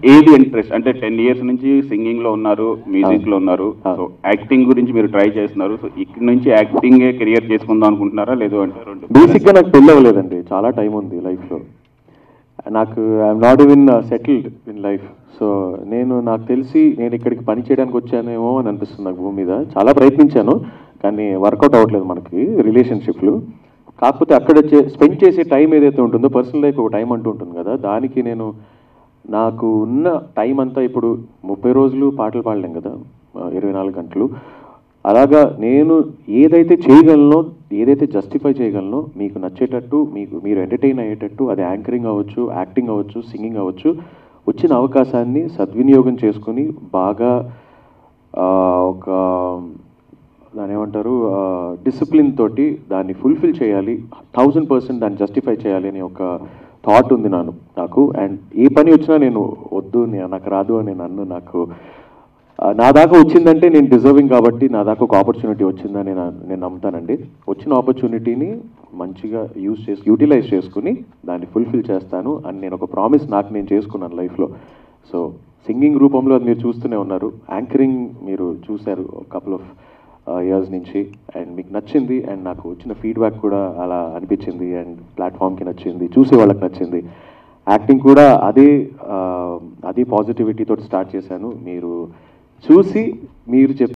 ఏది ఇంట్రెస్ట్ అంటే ten years నుంచి సింగింగ్ లో ఉన్నారు మ్యూజిక్ లో ఉన్నారు ఆ. సో యాక్టింగ్ గురించి మీరు ట్రై చేస్తున్నారు సో ఇక్కడ నుంచి యాక్టింగ్ కెరియర్ చేసుకుందాం అనుకుంటున్నారా లేదు అంటే రెండు బేసిక్గా నాకు పెళ్ళి అవ్వలేదండి చాలా టైం ఉంది లైఫ్లో నాకు I'm not even settled in life so నేను నాకు తెలిసి నేను ఇక్కడికి పని చేయడానికి వచ్చానేమో అని అనిపిస్తుంది నాకు భూమి మీద చాలా ప్రయత్నించాను కానీ వర్కౌట్ అవ్వట్లేదు మనకి రిలేషన్షిప్లు కాకపోతే అక్కడ స్పెండ్ చేసే టైం ఏదైతే ఉంటుందో పర్సనల్ లైఫ్ ఒక టైం అంటూ ఉంటుంది కదా దానికి నేను నాకు ఉన్న టైం అంతా ఇప్పుడు ముప్పై రోజులు పాటలు పాడలేం కదా ఆ, ఇరవై నాలుగు గంటలు అలాగా నేను ఏదైతే చేయగలనో ఏదైతే జస్టిఫై చేయగలనో మీకు నచ్చేటట్టు మీకు మీరు ఎంటర్టైన్ అయ్యేటట్టు అది యాంకరింగ్ అవ్వచ్చు యాక్టింగ్ అవ్వచ్చు సింగింగ్ అవ్వచ్చు వచ్చిన అవకాశాన్ని సద్వినియోగం చేసుకుని బాగా ఆ, ఒక దాని ఏమంటారు డిసిప్లిన్ తోటి దాన్ని ఫుల్ఫిల్ చేయాలి థౌజండ్ పర్సెంట్ దాన్ని జస్టిఫై చేయాలి అనే ఒక థాట్ ఉంది నాను నాకు అండ్ ఏ పని వచ్చినా నేను వద్దు నే- నాకు రాదు అని నన్ను నాకు ఆ, నా దాకా వచ్చిందంటే నేను డిజర్వింగ్ కాబట్టి నా దాకా ఒక ఆపర్చునిటీ వచ్చిందని నేను నేను నమ్ముతానండి వచ్చిన ఆపర్చునిటీని మంచిగా యూజ్ చేసి యూటిలైజ్ చేసుకుని దాన్ని ఫుల్ఫిల్ చేస్తాను అని నేను ఒక ప్రామిస్ నాకు నేను చేసుకున్నాను లైఫ్లో సో సింగింగ్ రూపంలో అది మీరు చూస్తూనే ఉన్నారు యాంకరింగ్ మీరు చూశారు కపుల్ ఆఫ్ ఇయర్స్ నుంచి అండ్ మీకు నచ్చింది అండ్ నాకు వచ్చిన ఫీడ్బ్యాక్ కూడా అలా అనిపించింది అండ్ ప్లాట్ఫామ్కి నచ్చింది చూసే వాళ్ళకి నచ్చింది యాక్టింగ్ కూడా అదే ఆ, అదే పాజిటివిటీతో స్టార్ట్ చేశాను మీరు చూసి మీరు చెప్